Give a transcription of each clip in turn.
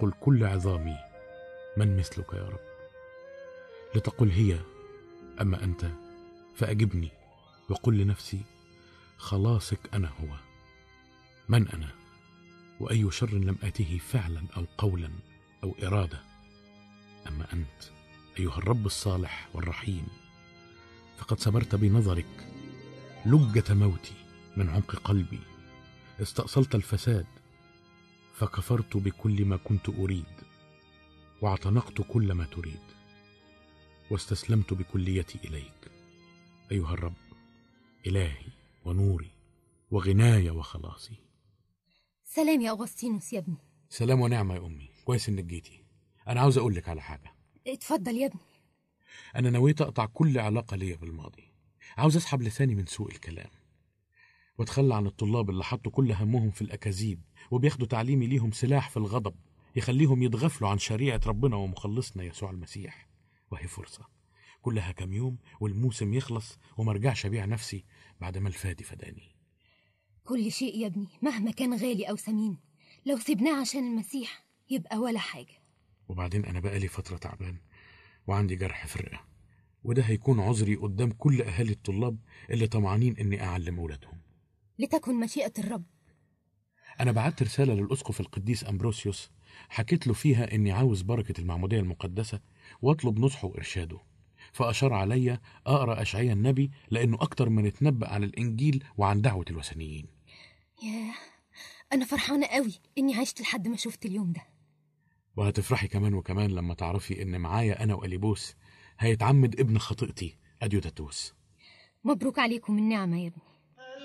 لتقل كل عظامي من مثلك يا رب لتقل هي أما أنت فأجبني وقل لنفسي خلاصك أنا هو من أنا وأي شر لم آته فعلا أو قولا أو إرادة أما أنت أيها الرب الصالح والرحيم فقد سمرت بنظرك لجة موتي من عمق قلبي استأصلت الفساد فكفرت بكل ما كنت أريد واعتنقت كل ما تريد واستسلمت بكليتي إليك أيها الرب إلهي ونوري وغناي وخلاصي سلام يا أغسطينوس يا ابني سلام ونعمة يا أمي كويس إنك جيتي أنا عاوز أقول لك على حاجة اتفضل يا ابني أنا نويت أقطع كل علاقة ليا بالماضي عاوز أسحب لساني من سوء الكلام واتخلى عن الطلاب اللي حطوا كل همهم في الأكاذيب وبياخدوا تعليمي ليهم سلاح في الغضب يخليهم يتغفلوا عن شريعة ربنا ومخلصنا يسوع المسيح وهي فرصة كلها كام يوم والموسم يخلص ومرجعش أبيع نفسي بعد ما الفادي فداني كل شيء يا ابني مهما كان غالي أو ثمين لو سيبناه عشان المسيح يبقى ولا حاجة وبعدين أنا بقالي فترة تعبان وعندي جرح في الرئة وده هيكون عذري قدام كل أهالي الطلاب اللي طمعانين إني أعلم أولادهم لتكن مشيئة الرب أنا بعت رسالة للأسقف القديس أمبروسيوس حكيت له فيها إني عاوز بركة المعمودية المقدسة وأطلب نصحه وإرشاده فأشار عليا أقرأ أشعيا النبي لأنه أكتر من اتنبأ عن الإنجيل وعن دعوة الوثنيين ياه أنا فرحانة قوي إني عشت لحد ما شفت اليوم ده وهتفرحي كمان وكمان لما تعرفي إن معايا أنا وأليبوس هيتعمد ابن خطيئتي أديوتاتوس مبروك عليكم النعمة يا ابني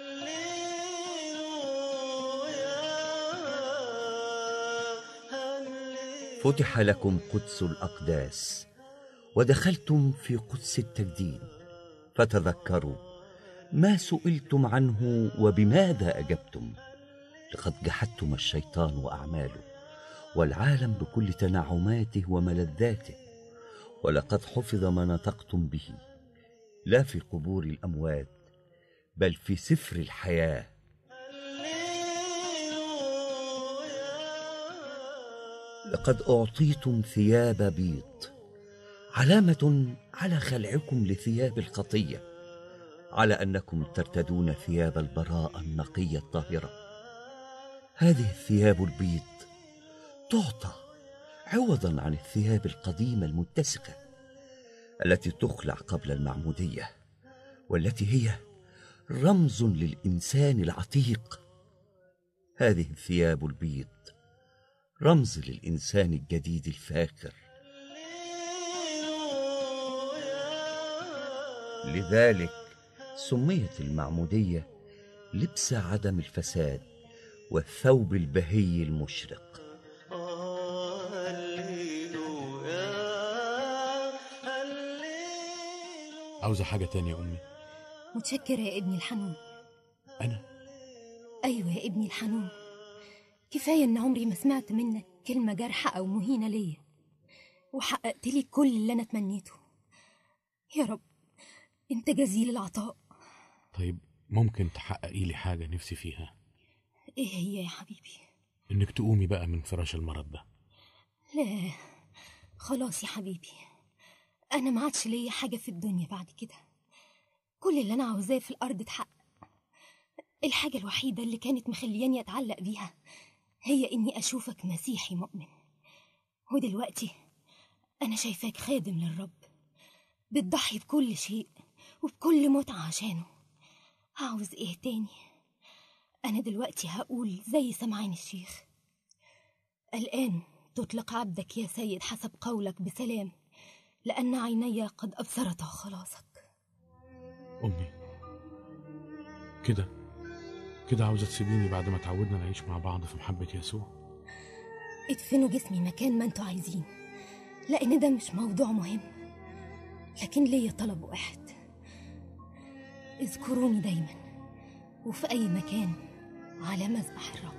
فتح لكم قدس الأقداس ودخلتم في قدس التجديد فتذكروا ما سئلتم عنه وبماذا أجبتم لقد جحدتم الشيطان وأعماله والعالم بكل تنعماته وملذاته ولقد حفظ ما نطقتم به لا في قبور الأموات بل في سفر الحياه لقد أعطيتم ثياب بيض علامة على خلعكم لثياب الخطية على أنكم ترتدون ثياب البراءة النقية الطاهرة هذه الثياب البيض تعطى عوضا عن الثياب القديمة المتسخة التي تخلع قبل المعمودية والتي هي رمز للإنسان العتيق هذه الثياب البيض رمز للإنسان الجديد الفاخر لذلك سميت المعمودية لبس عدم الفساد والثوب البهي المشرق عاوزة حاجة تانية يا أمي متشكرة يا ابني الحنون أنا أيوة يا ابني الحنون كفاية إن عمري ما سمعت منك كلمة جارحة أو مهينة ليا وحققت لي كل اللي أنا تمنيته يا رب أنت جزيل العطاء طيب ممكن تحققي لي حاجة نفسي فيها إيه هي يا حبيبي إنك تقومي بقى من فراش المرض ده لا خلاص يا حبيبي أنا ما عادش ليا حاجة في الدنيا بعد كده كل اللي أنا عاوزاه في الأرض اتحقق الحاجة الوحيدة اللي كانت مخلياني أتعلق بيها هي إني أشوفك مسيحي مؤمن ودلوقتي أنا شايفاك خادم للرب بتضحي بكل شيء وبكل متعة عشانه عاوز إيه تاني أنا دلوقتي هقول زي سمعان الشيخ الآن تطلق عبدك يا سيد حسب قولك بسلام لأن عيني قد أبصرتا خلاصك أمي كده كده عاوزة تسيبيني بعد ما تعودنا نعيش مع بعض في محبة يسوع ادفنوا جسمي مكان ما انتوا عايزين لأن ده مش موضوع مهم لكن ليا طلب واحد اذكروني دايما وفي أي مكان على مذبح الرب